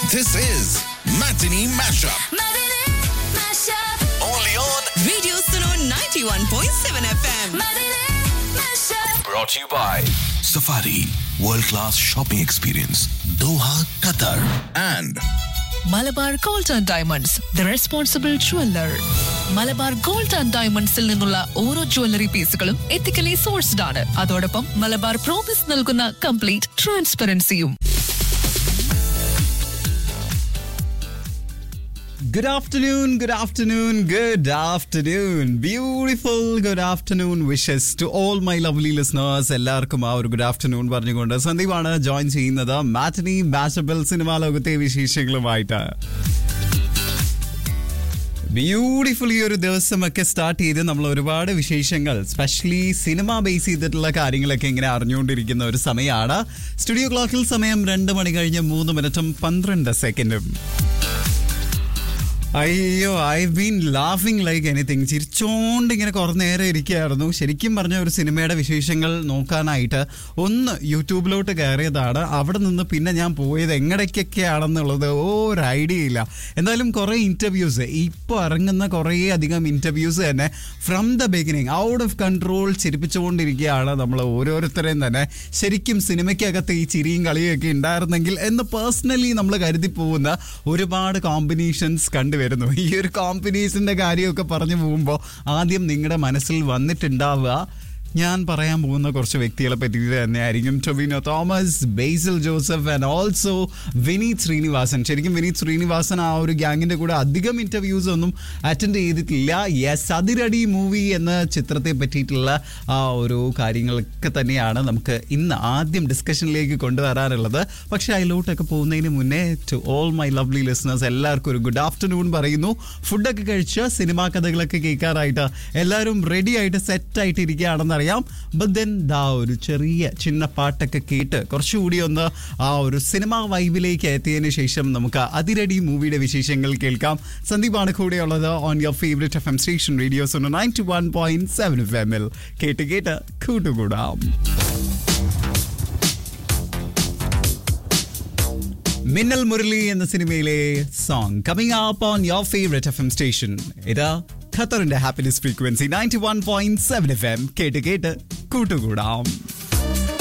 This is Matinee Mashup. Matinee Mashup. Only on. Radio Suno 91.7 FM. Matinee Mashup. Brought to you by Safari World Class Shopping Experience, Doha, Qatar. And Malabar gold and diamonds the responsible jeweller Malabar gold and ഡയമണ്ട്സിൽ നിന്നുള്ള ഓരോ jewellery പീസുകളും ethically sourced ആണ് അതോടൊപ്പം Malabar promise നൽകുന്ന complete ട്രാൻസ്പെറൻസിയും Good afternoon, good afternoon, good afternoon. Beautiful good afternoon wishes to all my lovely listeners. എല്ലാവർക്കും ആ ഒരു ഗുഡ് ആഫ്റ്റർനൂൺ പറഞ്ഞുകൊണ്ട് സന്ദീപാണ് ജോയിൻ ചെയ്യുന്നത് മാറ്റനി ബാച്ചബിൾ സിനിമാ ലോകത്തെ വിശേഷങ്ങളുമായിട്ട് ബ്യൂട്ടിഫുൾ ഈ ഒരു ദിവസമൊക്കെ സ്റ്റാർട്ട് ചെയ്ത് നമ്മൾ ഒരുപാട് വിശേഷങ്ങൾ സ്പെഷ്യലി സിനിമ ബേസ് ചെയ്തിട്ടുള്ള കാര്യങ്ങളൊക്കെ ഇങ്ങനെ അറിഞ്ഞുകൊണ്ടിരിക്കുന്ന ഒരു സമയമാണ് സ്റ്റുഡിയോ ക്ലോക്കിൽ സമയം രണ്ട് മണി കഴിഞ്ഞ് മൂന്ന് മിനിറ്റും പന്ത്രണ്ട് സെക്കൻഡും അയ്യോ ഐ ബീൻ ലാഫിങ് ലൈക്ക് എനിത്തിങ് ചിരിച്ചോണ്ട് ഇങ്ങനെ കുറേ നേരം ഇരിക്കുകയായിരുന്നു ശരിക്കും പറഞ്ഞ ഒരു സിനിമയുടെ വിശേഷങ്ങൾ നോക്കാനായിട്ട് ഒന്ന് യൂട്യൂബിലോട്ട് കയറിയതാണ് അവിടെ നിന്ന് പിന്നെ ഞാൻ പോയത് എങ്ങടേക്കൊക്കെയാണെന്നുള്ളത് ഒരു ഐഡിയ ഇല്ല എന്തായാലും കുറേ ഇൻ്റർവ്യൂസ് ഇപ്പോൾ ഇറങ്ങുന്ന കുറേ അധികം ഇൻ്റർവ്യൂസ് തന്നെ from the beginning out of control ചിരിപ്പിച്ചുകൊണ്ടിരിക്കുകയാണ് നമ്മൾ ഓരോരുത്തരെയും തന്നെ ശരിക്കും സിനിമയ്ക്കകത്ത് ഈ ചിരിയും കളിയും ഒക്കെ ഉണ്ടായിരുന്നെങ്കിൽ എന്ന് പേഴ്സണലി നമ്മൾ കരുതി പോകുന്ന ഒരുപാട് കോമ്പിനേഷൻസ് കണ്ടുവരുന്നു ഈ ഒരു കോമ്പിനേഷൻ്റെ കാര്യമൊക്കെ പറഞ്ഞു പോകുമ്പോൾ ആദ്യം നിങ്ങളുടെ മനസ്സിൽ വന്നിട്ടുണ്ടാവുക ഞാൻ പറയാൻ പോകുന്ന കുറച്ച് വ്യക്തികളെ പറ്റിയിട്ട് തന്നെയായിരിക്കും ടൊവിനോ തോമസ് ബേസിൽ ജോസഫ് ആൻഡ് ഓൾസോ വിനീത് ശ്രീനിവാസൻ ശരിക്കും വിനീത് ശ്രീനിവാസൻ ആ ഒരു ഗ്യാങ്ങിൻ്റെ കൂടെ അധികം ഇൻ്റർവ്യൂസ് ഒന്നും അറ്റൻഡ് ചെയ്തിട്ടില്ല യെസ് അതിരടി മൂവി എന്ന ചിത്രത്തെ പറ്റിയിട്ടുള്ള ആ ഒരു കാര്യങ്ങളൊക്കെ തന്നെയാണ് നമുക്ക് ഇന്ന് ആദ്യം ഡിസ്കഷനിലേക്ക് കൊണ്ടുവരാനുള്ളത് പക്ഷേ അതിലോട്ടൊക്കെ പോകുന്നതിന് മുന്നേ to all my lovely listeners എല്ലാവർക്കും ഒരു ഗുഡ് ആഫ്റ്റർനൂൺ പറയുന്നു ഫുഡൊക്കെ കഴിച്ച് സിനിമാ കഥകളൊക്കെ കേൾക്കാറായിട്ട് എല്ലാവരും റെഡി ആയിട്ട് സെറ്റ് ആയിട്ട് ഇരിക്കുകയാണെന്ന് അറിയാം ബട്ട് ദെൻ ദാ ഒരു ചെറിയ ചിന്ന പാട്ടൊക്കെ കേട്ട് കുറച്ചുകൂടി ഒന്ന് ആ ഒരു സിനിമാ വൈബിലേക്ക് എത്തിയതിന് ശേഷം നമുക്ക് അതിരടി മൂവിയുടെ വിശേഷങ്ങൾ കേൾക്കാം സന്ദീപാണ് കൂടെയുള്ളത് on your favourite F M station radio's ninety one point seven F എമ്മിൽ കേട്ട് കേട്ട് കൂട്ടുകൂടാം മിന്നൽ മുരളി എന്ന സിനിമയിലെ song coming up on your favourite F M station ഇതാ ഖത്തറിന്റെ happiness frequency ninety one point seven F M കേട്ട് കേട്ട് കൂട്ടുകൂടാം